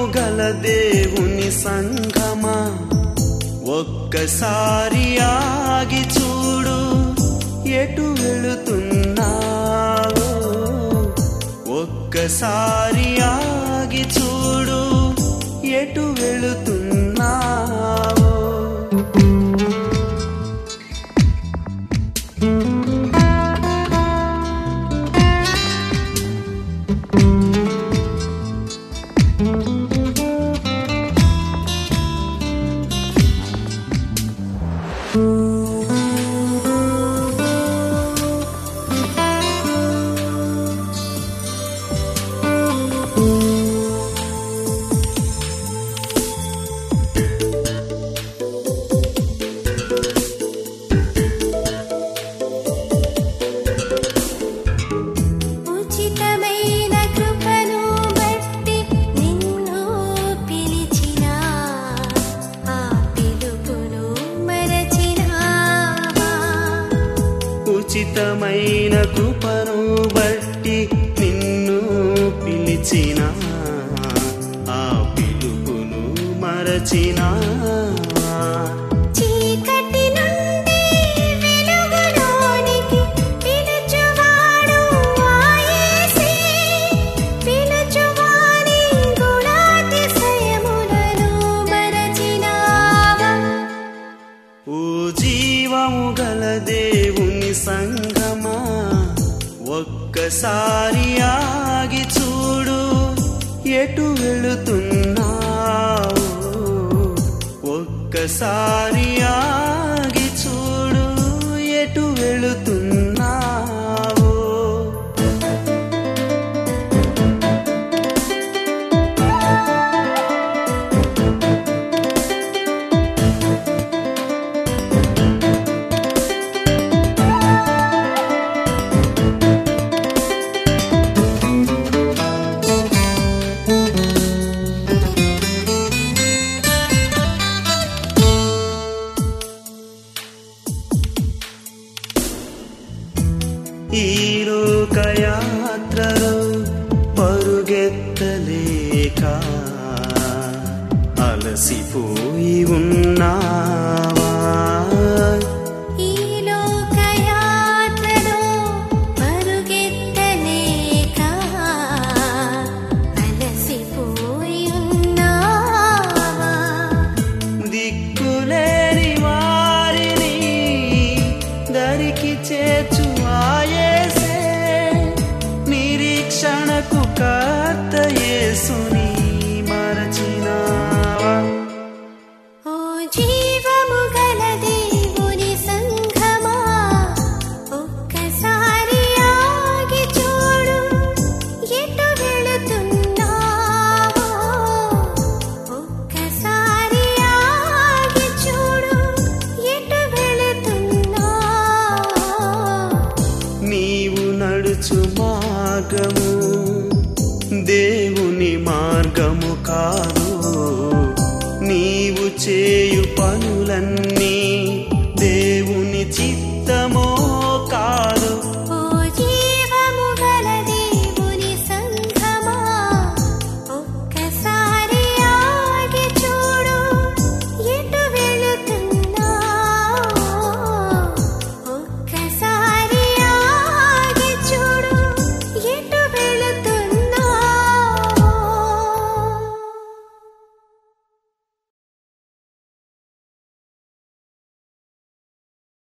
గల దేవుని సంగమా ఒక్కసారి ఆగి చూడు ఎటు వెళుతున్నావో ఒక్కసారి ఆగి చూడు ఎటు వెళుతున్నావో ఉచితమైన కృపను బట్టి నిన్ను పిలిచిన ఆ పిలుపును మరచినావా ఉచితమైన కృపను బట్టి నిన్ను పిలిచిన ఆ పిలుపును మరచిన చీకటి నుండి వెలుగులోనికి పిలుచువాడు ఆ యేసే పిలుచువాని గుణాతిశయములను మరచినావా ఓ జీవము గల దేవుని సంగమా ఒక్కసారి ఆగి చూడు ఎటు వెళుతున్నావు ఒక్కసారి ఆగి చూడు ఎటు వెళుతున్నావు ఈ లోకయాత్రలో పరుగెత్తలేక అలసిపోయి ఉన్నావా ఈ లోకయాత్రలో పరుగెత్తలేక అలసిపోయి ఉన్నావా దిక్కులేని వారిని దరికి చేర్చు ఆయేసే నిరీక్షణకు కర్త యేసుని మరచినావా ఓ జీవము గల దేవుని సంఘమా ఒక్కసారి ఆగి చూడు ఎటు వెళుతున్నావో ఒక్కసారి ఆగి చూడు ఎటు వెళుతున్నావో నీవు నడుచు మార్గము దేవుని మార్గము కాదు నీవు చే